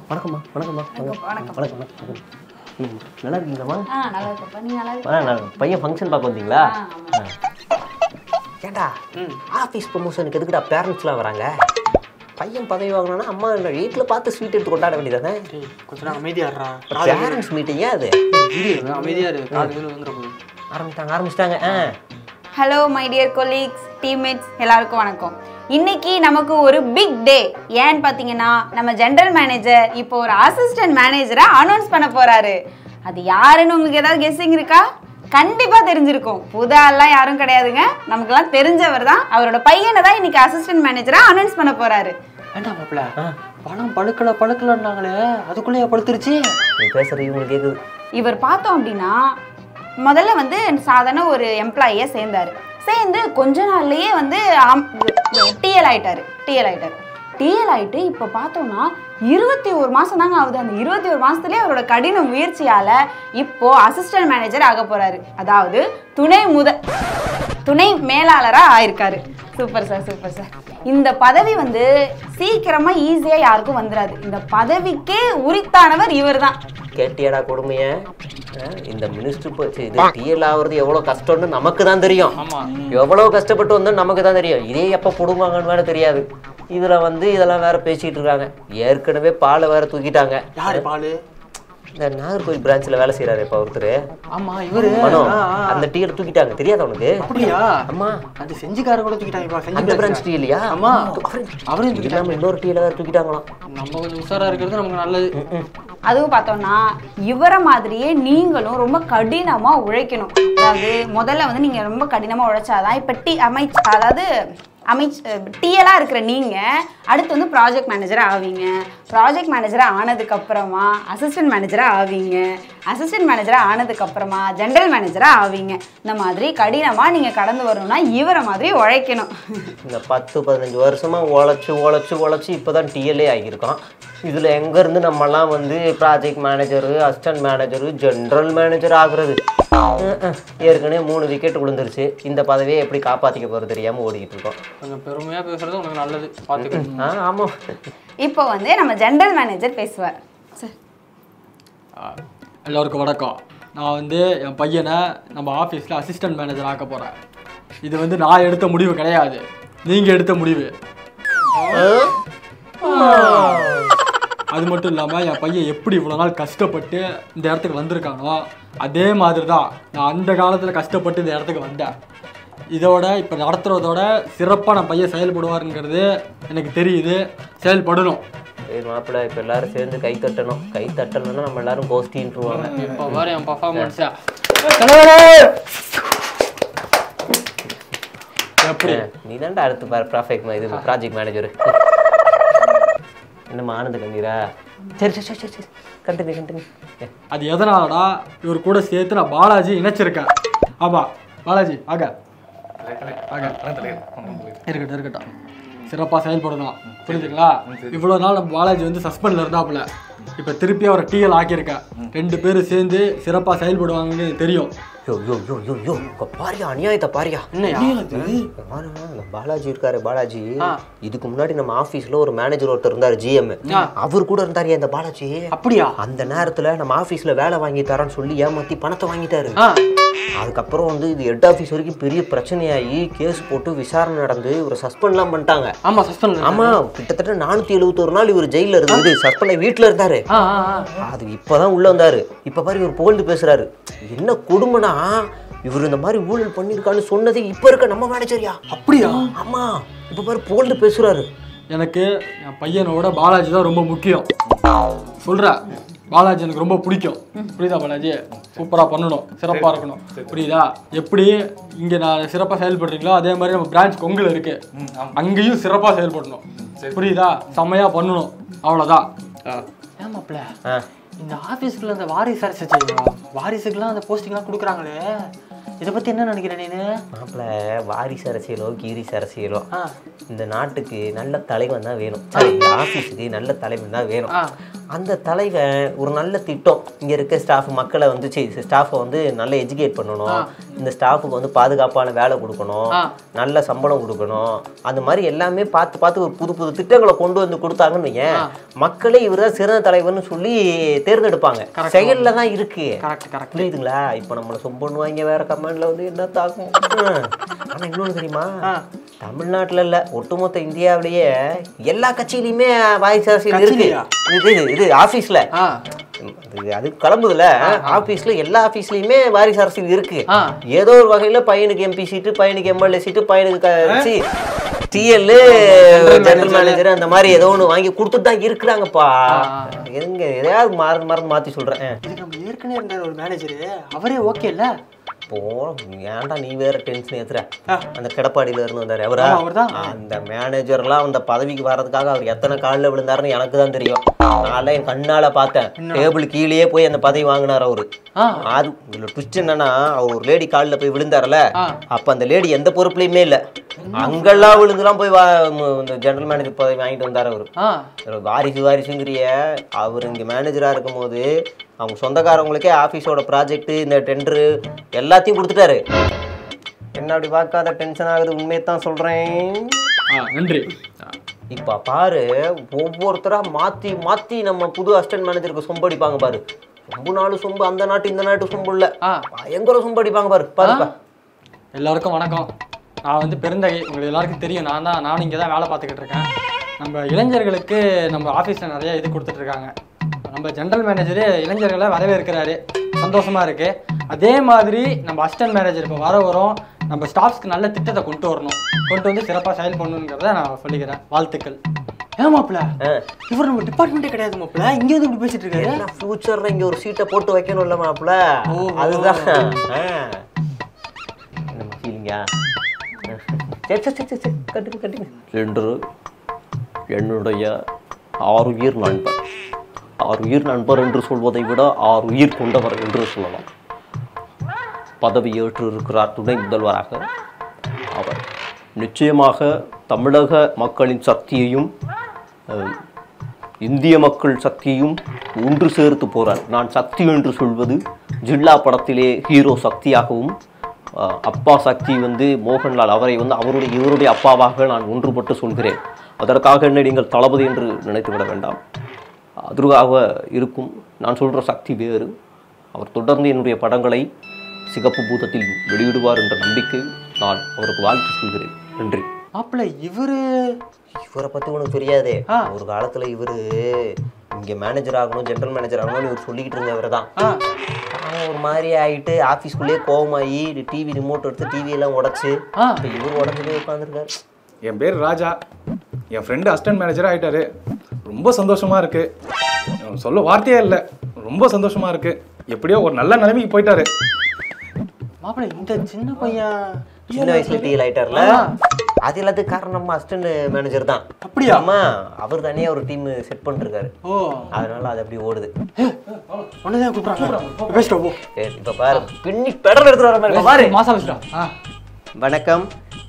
வணக்கம்மா வணக்கம்மா வணக்கம். வணக்கம் வணக்கம் வணக்கம் ம், நல்லா இருக்கீங்களாம்மா ஆ நல்லா இருக்கப்பா நீ நல்லா ஆ நான் பையன் ஃபங்க்ஷன் பார்க்க வந்தீங்களா ஆ, ஆமா. ஏண்டா ஆஃபீஸ் ப்ரமோஷனுக்கு எதுக்குடா பேரண்ட்ஸ்லாம் வராங்க பையன் பதவி வாங்கினா அம்மா வீட்டில் பார்த்து ஸ்வீட் எடுத்து கொண்டாட வேண்டியதானே டேய், கொஞ்ச நேரம் அமைதியா இருடா பேரண்ட்ஸ் மீட்டிங்கே அது அமைதியா இரு காது கீழ வந்துட போகுது ஆரம்பிச்சிட்டாங்க ஆரம்பிச்சிட்டாங்க ah hello my dear colleagues teammates எல்லாருக்கும் வணக்கம் இன்னைக்கு நமக்கு ஒரு பிக் டே ஏன்னு பார்த்தீங்கன்னா நம்ம ஜெனரல் மேனேஜர் இப்போ ஒரு அசிஸ்டன்ட் மேனேஜரை அனௌன்ஸ் பண்ண போறாரு அது யாருன்னு உங்களுக்கு ஏதாவது கெஸ்ஸிங் இருக்கா கண்டிப்பா தெரிஞ்சிருக்கும் புது ஆள்லாம் யாரும் கிடையாதுங்க நமக்கெல்லாம் தெரிஞ்சவர் தான் அவரோட பையனை தான் இன்னைக்கு அசிஸ்டன்ட் மேனேஜரா அனௌன்ஸ் பண்ண போறாரு ஏண்டா மாப்பிள பணம் பழுக்கல பழுக்கலன்னாங்களே அதுக்குள்ளேயே பழுத்துருச்சு நீ பேசுறது இவங்களுக்கு கேட்குது இவர் பார்த்தோம் அப்படின்னா முதல்ல வந்து சாதாரண ஒரு எம்ப்ளாயியை சேர்ந்தாரு சேர்ந்து கொஞ்ச நாள்லயே வந்து டிஎல் ஆயிட்டாரு டிஎல் ஆயிட்டாரு டிஎல் ஆயிட்டு இப்போ பார்த்தோம்னா இருபத்தி ஒரு மாசம் தாங்க ஆகுது அந்த இருபத்தி ஒரு மாசத்துலயே அவரோட கடின முயற்சியால இப்போ அசிஸ்டன்ட் மேனேஜர் ஆக போறாரு அதாவது துணை முத துணை மேலாளரா ஆயிருக்காரு சூப்பர் சார் சூப்பர் சார் இந்த பதவி வந்து சீக்கிரமா ஈஸியா யாருக்கும் வந்துடாது இந்த பதவிக்கே உரித்தானவர் இவர்தான் கேட்டியாடா கொடுமைய இந்த மினிஸ்டர் போச்சு இது டிஎல் ஆகுறது எவ்வளோ கஷ்டம்னு நமக்கு தான் தெரியும் ஆமா எவ்வளோ கஷ்டப்பட்டு வந்தோம் நமக்கு தான் தெரியும் இதே எப்போ போடுவாங்கன்னு வேற தெரியாது இதில் வந்து இதெல்லாம் வேற பேசிட்டு இருக்காங்க ஏற்கனவே பாலை வேற தூக்கிட்டாங்க யாரு பாலு இந்த நாகர்கோவில் பிரான்ச்சில் வேலை செய்கிறாரு இப்போ ஒருத்தர் ஆமா இவரு மனோ ஆ, ஆ. அந்த டிஎல் தூக்கிட்டாங்க தெரியாதா உனக்கு அப்படியா அம்மா அது செஞ்சுக்கார கூட தூக்கிட்டாங்க அந்த செஞ்சு பிரான்ச் டீ இல்லையா ஆமா அவரும் இது இல்லாமல் இன்னொரு டீல வேற தூக்கிட்டாங்களாம் நம்ம கொஞ்சம் உஷாரா இருக்கிறது நமக்கு நல்லது அதுவும் பார்த்தோம்னா இவரை மாதிரியே நீங்களும் ரொம்ப கடினமா உழைக்கணும் அதாவது முதல்ல வந்து நீங்க ரொம்ப கடினமா உழைச்சாதான் இப்ப டி அமைச் அதாவது அமைச் டிஎலா இருக்கிற நீங்க அடுத்து வந்து ப்ராஜெக்ட் மேனேஜரா ஆவீங்க ப்ராஜெக்ட் மேனேஜரா ஆனதுக்கு அப்புறமா அசிஸ்டன்ட் மேனேஜரா ஆவீங்க அசிஸ்டன்ட் மேனேஜரா ஆனதுக்கு அப்புறமா ஜெனரல் மேனேஜரா ஆவீங்க இந்த மாதிரி கடினமா நீங்க கடந்து வரணும்னா இவரை மாதிரி உழைக்கணும் இந்த பத்து பதினஞ்சு வருஷமா உழைச்சு உழைச்சு உழைச்சு இப்போதான் டிஎல்ஏ ஆகியிருக்கோம் இதில் எங்கேருந்து நம்மலாம் வந்து project manager assistant manager general manager ஆகுறது அஹ் அஹ். ஏற்கனவே மூணு விக்கெட் விழுந்துருச்சு இந்த பதவியை எப்படி காப்பாற்றிக்க போகிறது தெரியாமல் ஓடிக்கிட்டு இருக்கோம் கொஞ்சம் பெருமையா பேசுறது உனக்கு நல்லது பாத்துக்க ஆ ஆமாம் இப்போ வந்து நம்ம ஜெனரல் மேனேஜர் பேசுவார் சார் எல்லோருக்கும் வணக்கம் நான் வந்து என் பையனை நம்ம ஆஃபீஸில் அசிஸ்டன்ட் மேனேஜர் ஆக்க போகிறேன் இது வந்து நான் எடுத்த முடிவு கிடையாது நீங்கள் எடுத்த முடிவு அது மட்டும் இல்லாமல் என் பையன் எப்படி இவ்வளோ நாள் கஷ்டப்பட்டு இந்த இடத்துக்கு வந்திருக்கானோ அதே மாதிரி தான் நான் அந்த காலத்தில் கஷ்டப்பட்டு இந்த இடத்துக்கு வந்தேன் இதோட இப்போ நடத்துகிறதோட சிறப்பாக நான் பையன் செயல்படுவாருங்கிறது எனக்கு தெரியுது செயல்படணும் சரி மாப்பிள்ளை இப்போ எல்லாரும் சேர்ந்து கை தட்டணும் கை தட்டலைன்னா நம்ம எல்லாரும் கோஷ்டின்ட்டுருவாங்க இப்போ வேற என் பர்ஃபார்மன்ஸா எப்படி நீ தான்டா அடுத்து பாரு ப்ராஃபெக்ட் இது ப்ராஜெக்ட் மேனேஜர் என்னம்மா ஆனந்த கண்ணீரா சரி சரி சரி சரி சரி கண்டினியூ கண்டினியூ அது எதனாலடா இவர் கூட சேர்த்து நான் பாலாஜி இணைச்சிருக்கேன் ஆமா பாலாஜி ஆக ஆக இருக்கட்டும் இருக்கட்டும் சிறப்பாக செயல்படணும் புரிஞ்சுங்களா இவ்வளோ நாள் நம்ம பாலாஜி வந்து சஸ்பெண்டில் இருந்தாப்புல இப்போ திருப்பி அவரை டிஎல் ஆக்கியிருக்கேன் ரெண்டு பேரும் சேர்ந்து சிறப்பாக செயல்படுவாங்கன்னு எனக்கு தெரியும் யோ யோ யோ யோ யோ இங்க பாரியா அநியாயத்தை பாரியா என்னையா இங்க பாருங்க, இந்த பாலாஜி இருக்காரு பாலாஜி இதுக்கு முன்னாடி நம்ம ஆபீஸ்ல ஒரு மேனேஜர் ஒருத்தர் இருந்தாரு ஜிஎம் அவர் கூட இருந்தாரு இந்த பாலாஜி அப்படியா அந்த நேரத்துல நம்ம ஆபீஸ்ல வேலை வாங்கி தரேன்னு சொல்லி ஏமாத்தி பணத்தை வாங்கிட்டாரு ஆ அதுக்கப்புறம் வந்து இது ஹெட் ஆஃபீஸ் வரைக்கும் பெரிய பிரச்சனையாகி கேஸ் போட்டு விசாரணை நடந்து இவரை சஸ்பெண்ட்லாம் பண்ணிட்டாங்க ஆமா சஸ்பெண்ட் ஆமா கிட்டத்தட்ட நானூத்தி எழுபத்தொரு நாள் இவர் ஜெயில இருந்து சஸ்பெண்ட் வீட்டுல இருந்தாரு ஆ ஆ ஆ. அது இப்பதான் உள்ள வந்தாரு இப்ப பாரு இவர் புகழ்ந்து பேசுறாரு என்ன கொடுமைனா இவர் இந்த மாதிரி ஊழல் பண்ணிருக்கான்னு சொன்னது இப்ப இருக்க நம்ம மேனேஜரியா அப்படியா ஆமா இப்ப பாரு புகழ்ந்து பேசுறாரு எனக்கு என் பையனோட பாலாஜி தான் ரொம்ப முக்கியம் சொல்கிறேன் பாலாஜி எனக்கு ரொம்ப பிடிக்கும் புரியுதா பாலாஜி சூப்பராக பண்ணணும் சிறப்பாக இருக்கணும் புரியுதா எப்படி இங்கே நான் சிறப்பாக செயல்படுறீங்களோ அதே மாதிரி நம்ம பிரான்ச் கொங்கில் இருக்கு அங்கேயும் சிறப்பாக செயல்படணும் புரியுதா செம்மையாக பண்ணணும் அவ்வளோதான் ஏன் மாப்பிள ஆ. இந்த ஆபீஸ்க்குள்ள அந்த வாரிசு அரசு செய்யும் வாரிசுக்கெல்லாம் அந்த போஸ்டிங்லாம் கொடுக்குறாங்களே இதை பத்தி என்ன நினைக்கிற நீனு மாப்பிள்ள வாரிசு அரசியலோ கீரிசு அரசியலோ ஆ. இந்த நாட்டுக்கு நல்ல தலைவன் தான் வேணும் சரி இந்த ஆஃபீஸுக்கு நல்ல தலைவன் தான் வேணும் ஆ. அந்த தலைவன் ஒரு நல்ல திட்டம் இங்க இருக்க ஸ்டாஃப் மக்களை வந்து ஸ்டாஃபை வந்து நல்ல எஜுகேட் பண்ணணும் இந்த ஸ்டாஃபுக்கு வந்து பாதுகாப்பான வேலை கொடுக்கணும் ஆ. நல்ல சம்பளம் கொடுக்கணும் அந்த மாதிரி எல்லாமே பார்த்து பார்த்து ஒரு புது புது திட்டங்களை கொண்டு வந்து கொடுத்தாங்கன்னு வையேன் மக்களே இவர் தான் சிறந்த தலைவர்னு சொல்லி தேர்ந்தெடுப்பாங்க செயல்ல தான் இருக்கு கரெக்ட் கரெக்ட் புரியுதுங்களா இப்போ நம்மளை சொம்பண்ணுவாங்க வேற கமெண்ட்ல வந்து என்ன தாக்கும் ஹம். ஆனா இன்னொன்று தெரியுமா தமிழ்நாட்டுல இல்ல ஒட்டுமொத்த இந்தியாவிலேயே எல்லா கட்சியிலயுமே வாய்ஸ் அரசியல் இருக்கு கட்சியிலயா? இது இது ஆபீஸ்ல ஆ அது அது கிளம்புதுல ஆபீஸ்ல எல்லா ஆபீஸ்லயுமே வாரிசு அரசியல் இருக்கு ஆ. ஏதோ ஒரு வகையில பையனுக்கு எம்பி சீட்டு பையனுக்கு எம்எல்ஏ சீட்டு பையனுக்கு டிஎல் ஜெனரல் மேனேஜர் அந்த மாதிரி ஏதோ ஒன்று வாங்கி கொடுத்துட்டு தான் இருக்கிறாங்கப்பா எங்க எதையாவது மறந்து மறந்து மாத்தி சொல்றேன் இதுக்கு நம்ம ஏற்கனவே இருந்த ஒரு மேனேஜர் அவரே ஓகே இல்ல போ ஏன்டா நீ வேற டென்ஷன் ஏத்துற அந்த கிடப்பாடியில இருந்து வந்தாரு அவரா ஆமா, அவர்தான். அந்த மேனேஜர்லாம் அந்த பதவிக்கு வர்றதுக்காக அவர் எத்தனை காலில் விழுந்தாருன்னு எனக்கு தான் தெரியும் நான் என் கண்ணால பார்த்தேன் டேபிள் கீழேயே போய் அந்த பதவி வாங்கினார் அவரு ஆ. அது இதுல ட்விஸ்ட் என்னன்னா அவர் ஒரு லேடி காலில் போய் விழுந்தாருல ஆ. அப்ப அந்த லேடி எந்த பொறுப்புலையுமே இல்ல அங்கெல்லாம் விழுந்துலாம் போய் வா- ம- இந்த ஜெனரல் மேனேஜர் பதவி வாங்கிட்டு வந்தாரு அவரு ஆ ஒரு வாரிசு வாரிசுங்கிறிய அவர் இங்கே மேனேஜராக இருக்கும்போது அவங்க சொந்தக்காரவங்களுக்கே ஆஃபீஸோட ப்ராஜெக்ட் இந்த டெண்டரு எல்லாத்தையும் கொடுத்துட்டாரு என்ன அப்படி பார்க்காத டென்ஷன் ஆகுது உண்மையை தான் சொல்கிறேன் ஆ நன்றி இப்போ பாரு ஒவ்வொருத்தரா மாற்றி மாற்றி நம்ம புது அசிஸ்டன்ட் மேனேஜருக்கு சொம்பு அடிப்பாங்க பாரு சொம்பு நாலு சொம்பு அந்த நாட்டு இந்த நாட்டு சொம்பு இல்லை ஆ. பயங்கர சொம்பு அடிப்பாங்க பாரு பாருப்பா எல்லாருக்கும் வணக்கம் நான் வந்து பெருந்தகை உங்களுக்கு எல்லாருக்கும் தெரியும் நான் தான் நானும் இங்கே தான் வேலை பார்த்துக்கிட்டு இருக்கேன் நம்ம இளைஞர்களுக்கு நம்ம ஆஃபீஸில் நிறைய இது கொடுத்துட்ருக்காங்க நம்ம ஜென்ரல் மேனேஜரு இளைஞர்களை வரவேற்கிறாரு சந்தோஷமா இருக்கு அதே மாதிரி நம்ம அசிஸ்டன்ட் மேனேஜர் இப்போ வர வரும் நம்ம ஸ்டாஃப்ஸ்க்கு நல்ல திட்டத்தை கொண்டு வரணும் கொண்டு வந்து சிறப்பாக செயல் பண்ணணுங்கிறத நான் சொல்லிக்கிறேன் வாழ்த்துக்கள் ஏன் மாப்பிள ஆ. இவர் நம்ம டிபார்ட்மெண்ட்டே கிடையாது மாப்பிள இங்க வந்து இப்படி பேசிட்டு இருக்காரு என்ன ஃபியூச்சர்ல இங்க ஒரு சீட்டை போட்டு வைக்கணும்ல மாப்பிள அதுதான் ஆ. நம்ம ஃபீலிங்கா சரி சரி சரி சரி கட்டுங்க கட்டுங்க என்று என்னுடைய ஆறுயிர் நண்பர் ஆறுயிர் நண்பர் என்று சொல்வதை விட ஆறுயிர் கொண்டவர் என்று சொல்லலாம் பதவி ஏற்று இருக்கிறார் துணை முதல்வராக அவர் நிச்சயமாக தமிழக மக்களின் சக்தியையும் அஹ், இந்திய மக்கள் சக்தியும் ஒன்று சேர்த்து போறார் நான் சக்தி என்று சொல்வது ஜில்லா படத்திலே ஹீரோ சக்தியாகவும் அஹ், அப்பா சக்தி வந்து மோகன்லால் அவரை வந்து அவருடைய இவருடைய அப்பாவாக நான் ஒன்றுபட்டு சொல்கிறேன் அதற்காக என்ன நீங்கள் தளபதி என்று நினைத்து விட வேண்டாம் அதுவாக இருக்கும் நான் சொல்கிற சக்தி வேறு அவர் தொடர்ந்து என்னுடைய படங்களை சிகப்பு பூதத்தில் வெளியிடுவார் என்ற நம்பிக்கை நான் அவருக்கு வாழ்த்து சொல்கிறேன் நன்றி மாப்பிள இவரு இவரை பத்தி உனக்கு தெரியாதே ஆ. ஒரு காலத்துல இவரு இங்க மேனேஜர் ஆகணும் ஜெனரல் மேனேஜர் ஆகணும்னு இவர் சொல்லிக்கிட்டு இருந்தவர் தான் ஆ அவன் ஒரு மாதிரி ஆயிட்டு ஆஃபீஸ்க்குள்ளேயே கோவமாயி டிவி ரிமோட் எடுத்து டிவி எல்லாம் உடைச்சு ஆ. இப்ப இவர் உடஞ்சு போய் உட்காந்துருக்காரு என் பேர் ராஜா என் ஃப்ரெண்டு அசிஸ்டன்ட் மேனேஜராக ஆயிட்டாரு ரொம்ப சந்தோஷமா இருக்கு உம், சொல்ல வார்த்தையே இல்லை ரொம்ப சந்தோஷமா இருக்கு எப்படியோ ஒரு நல்ல நிலைமைக்கு போயிட்டாரு மாப்பிள இந்த சின்ன பையன் சின்ன வயசுல டிஎல் ஆயிட்டார்ல அது எல்லாத்துக்கும் காரணம் நம்ம அசிஸ்டன்ட் மேனேஜர் தான் அப்படியா? ஆமா அவர் தனியா ஒரு டீம் செட் பண்ணிருக்காரு ஓ அதனால அது அப்படி ஓடுது உன்னதான் கூப்பிடுறாங்க பேசிட்டோம் போ சரி இப்ப பாரு பின்னி பெடல் எடுத்துட்டு வர மாதிரி இப்ப பாரு மாசா வச்சுட்டா ஆ வணக்கம்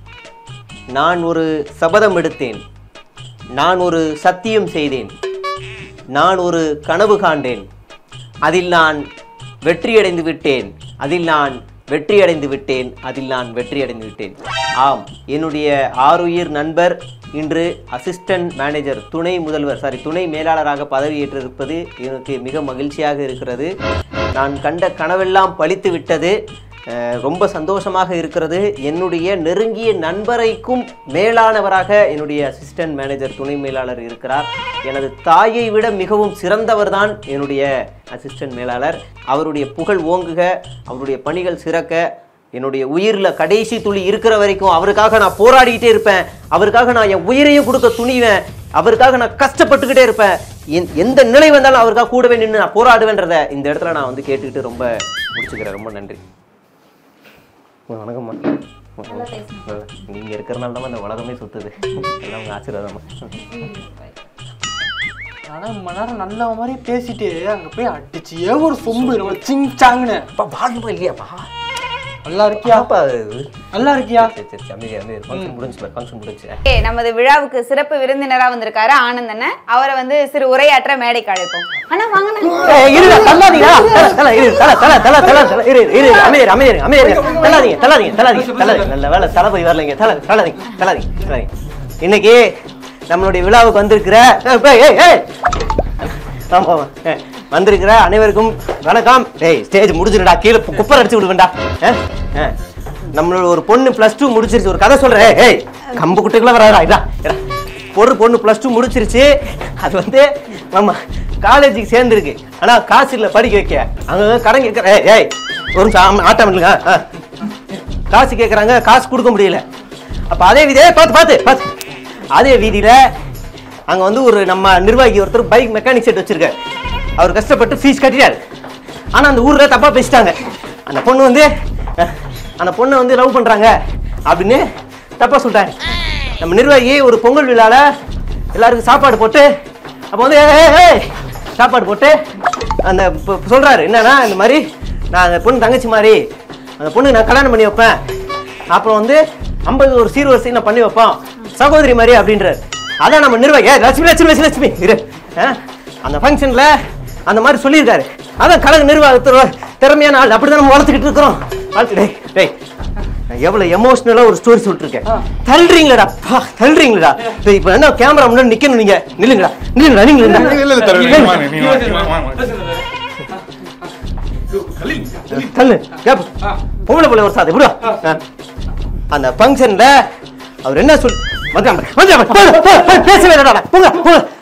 நான் ஒரு சபதம் எடுத்தேன் நான் ஒரு சத்தியம் செய்தேன் நான் ஒரு கனவு காண்டேன் அதில் நான் வெற்றியடைந்து விட்டேன் அதில் நான் வெற்றியடைந்து விட்டேன் அதில் நான் வெற்றியடைந்து விட்டேன் ஆம் என்னுடைய ஆருயிர் நண்பர் இன்று அசிஸ்டன்ட் மேனேஜர் துணை முதல்வர் சாரி துணை மேலாளராக பதவியேற்றிருப்பது எனக்கு மிக மகிழ்ச்சியாக இருக்கிறது நான் கண்ட கனவெல்லாம் பலித்து விட்டது அஹ் ரொம்ப சந்தோஷமாக இருக்கிறது என்னுடைய நெருங்கிய நண்பரைக்கும் மேலானவராக என்னுடைய அசிஸ்டன்ட் மேனேஜர் துணை மேலாளர் இருக்கிறார் எனது தாயை விட மிகவும் சிறந்தவர் தான் என்னுடைய அசிஸ்டன்ட் மேலாளர் அவருடைய புகழ் ஓங்குக அவருடைய பணிகள் சிறக்க என்னுடைய உயிரில் கடைசி துளி இருக்கிற வரைக்கும் அவருக்காக நான் போராடிக்கிட்டே இருப்பேன் அவருக்காக நான் என் உயிரையும் கொடுக்க துணிவேன் அவருக்காக நான் கஷ்டப்பட்டுக்கிட்டே இருப்பேன் என் எந்த நிலை வந்தாலும் அவருக்காக கூடவே நின்று நான் போராடுவேன்றத இந்த இடத்துல நான் வந்து கேட்டுக்கிட்டு ரொம்ப முடிச்சுக்கிறேன் ரொம்ப நன்றி வணக்கம்மா நல்லா. நீங்க இருக்கிறனால தான் இந்த உலகமே சுத்துது எல்லாம் உங்க ஆசீர்வாதம்மா ஆனா மணி நேரம் நல்ல மாதிரி பேசிட்டு அங்க போய் அடிச்சியே ஒரு சொம்பு நம்ம சிங் சாங்னு அப்பா வாழுமா இல்லையாப்பா நல்லா இருக்கியா அப்பா அது நல்லா இருக்கியா சரி சரி சரி அமைதியா அமைதியா ஃபங்க்ஷன் முடிஞ்சு ஃபங்க்ஷன் முடிஞ்சு ஏ நமது விழாவுக்கு சிறப்பு விருந்தினரா வந்திருக்காரு ஆனந்தன அவரை வந்து சிறு உரையாற்ற மேடைக்கு அழைப்போம் ஆனா வாங்கின ஏய், இருடா, தள்ளாதீங்கடா. தல, தல, இரு, தல, தல, தல, தல, தல, இரு, இரு, அமைதியா, அமைதியா, அமைதியா இருங்க. தள்ளாதீங்க, தள்ளாதீங்க, தள்ளாதீங்க, தள்ளாதீங்க. நல்ல வேளை தளபதி வரலைங்க. தல, தள்ளாதீங்க, தள்ளாதீங்க, தள்ளாதீங்க. இன்னைக்கு நம்மளுடைய விழாவுக்கு வந்திருக்கிற ஏய், ஏய், ஏய். ஆமா, ஆமா. ஏய், வந்திருக்கிற அனைவருக்கும் வணக்கம் ஏய் ஸ்டேஜ் முடிஞ்சிருடா கீழே கு- குப்பர் அடிச்சு விடுவேன்டா ஏய், ஏய். நம்மளோட ஒரு பொண்ணு பிளஸ் டூ முடிச்சிருச்சு ஒரு கதை சொல்றேன் ஏய், ஏய் கம்பு குட்டைக்குள்ள வராடா இதா இதா. ஒரு பொண்ணு ப்ளஸ் டூ முடிச்சிருச்சு அது வந்து நம்ம காலேஜுக்கு சேர்ந்துருக்கு ஆனா காசு இல்லை படிக்க வைக்க அங்க கடன் கேட்குற ஏய் ஏய் ஒரு நிமிஷம் ஆமா, ஆட்டம் இல்லைங்க ஆ. காசு கேட்குறாங்க காசு கொடுக்க முடியல அப்போ அதே வீதியே பார்த்து பார்த்து பார்த்து அதே வீதியில அங்க வந்து ஒரு நம்ம நிர்வாகி ஒருத்தர் பைக் மெக்கானிக் செட் வச்சிருக்காரு அவர் கஷ்டப்பட்டு ஃபீஸ் கட்டிட்டாரு ஆனா அந்த ஊர்ல தப்பா பேசிட்டாங்க அந்த பொண்ணு வந்து அஹ், அந்த பொண்ணை வந்து லவ் பண்றாங்க அப்படின்னு தப்பா சொல்லிட்டாங்க நம்ம நிர்வாகி ஒரு பொங்கல் விழால எல்லாருக்கும் சாப்பாடு போட்டு அப்போ வந்து ஏய், ஏய், ஏய், சாப்பாடு போட்டு அந்த ப- சொல்றாரு என்னன்னா இந்த மாதிரி நான் அந்த பொண்ணு தங்கச்சி மாதிரி அந்த பொண்ணு நான் கல்யாணம் பண்ணி வைப்பேன் அப்புறம் வந்து ஐம்பது ஒரு சீர்வரிசை நான் பண்ணி வைப்போம் சகோதரி மாதிரி அப்படின்றாரு அதான் நம்ம நிர்வாகி ஏய், லட்சுமி லட்சுமி லட்சுமி லட்சுமி இரு ஆ? அந்த ஃபங்க்ஷன்ல அந்த மாதிரி சொல்லியிருக்காரு அதான் கழக நிர்வாகத்தில் திறமையான ஆள் அப்படிதான் நம்ம வளர்த்துக்கிட்டு இருக்கிறோம் வளர்த்து டேய் டேய் நான் எவ்வளவு எமோஷனலா ஒரு ஸ்டோரி சொல்லிருக்கேன் தள்ளுறீங்களடா பா தள்ளுறீங்களடா டேய், இப்ப என்ன கேமரா முன்னாடி நிக்கணும் நீங்க நில்லுங்கடா நில்லுங்கடா நீங்க இல்ல, இல்ல, இல்ல, தருண், நீ வாங்க, நீ வாங்க, நீ வாங்க, வாங்க. தள்ளு கேப் பொம்பளை பிள்ளை ஒரு சாதி விடுவா அந்த ஃபங்க்ஷன்ல அவர் என்ன சொல் வந்து பேசவே இல்லடா போங்க போங்க